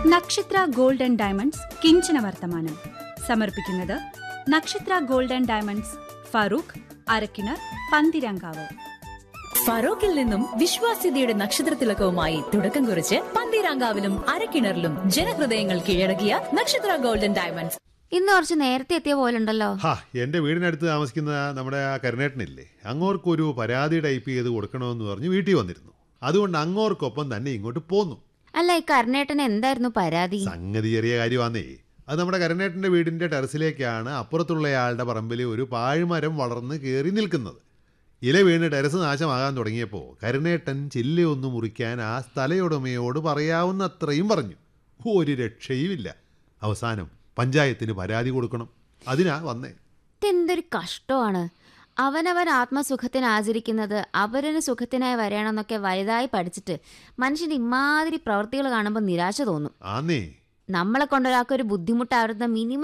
നക്ഷത്ര gold and diamonds കിഞ്ചന വർത്തമാനം സമർപ്പിക്കുന്നത് Nakshatra gold and diamonds Farook Arakkinar Panthirankavu ഫറോക്കിൽ നിന്നും വിശ്വാസ്യതയുടെ നക്ഷത്രത്തിലക്കവുമായി തുടക്കം കുറിച്ച് പന്തീരാങ്കാവിലും അരക്കിണറിലും ജനഹൃദയങ്ങൾ കീഴടക്കിയ നക്ഷത്ര ഗോൾഡൻ ഡയമണ്ട്സ് ഇന്ന് കുറച്ച് നേരത്തെ എത്തിയ പോലുണ്ടല്ലോ ഹാ എൻ്റെ വീടിനടുത്ത് താമസിക്കുന്ന നമ്മുടെ ആ കരുണേട്ടനില്ലേ അങ്ങോർക്കൊരു പരാതി ടൈപ്പ് ചെയ്ത് കൊടുക്കണമെന്ന് പറഞ്ഞ് വീട്ടിൽ വന്നിരുന്നു അതുകൊണ്ട് അങ്ങോർക്കൊപ്പം തന്നെ ഇങ്ങോട്ട് പോന്നു അല്ല ഈ കർണേട്ടന് എന്തായിരുന്നു പരാതി സംഗതി ചെറിയ കാര്യമാന്നേ അത് നമ്മുടെ കരുണേട്ടൻ്റെ വീടിൻ്റെ ടെറസിലേക്കാണ് അപ്പുറത്തുള്ളയാളുടെ പറമ്പിൽ ഒരു പാഴ്മരം വളർന്ന് കയറി നിൽക്കുന്നത് ഇല വീണ് ടെറസ് നാശമാകാൻ തുടങ്ങിയപ്പോൾ കരുണേട്ടൻ ചില്ലയൊന്ന് മുറിക്കാൻ ആ സ്ഥലയുടമയോട് പറയാവുന്നത്രയും പറഞ്ഞു ഒരു രക്ഷയുമില്ല അവസാനം പഞ്ചായത്തിന് പരാതി കൊടുക്കണം അതിനാ വന്നേ ഇതെന്തൊരു കഷ്ടമാണ് അവനവൻ ആത്മസുഖത്തിന് ആചരിക്കുന്നത് അവരന് സുഖത്തിനായി വരണമെന്നൊക്കെ വലുതായി പഠിച്ചിട്ട് മനുഷ്യന് ഇമാതിരി പ്രവൃത്തികൾ കാണുമ്പോൾ നിരാശ തോന്നും ആന്നേ നമ്മളെ കൊണ്ടൊരാൾക്കൊരു ബുദ്ധിമുട്ടാവുന്ന മിനിമം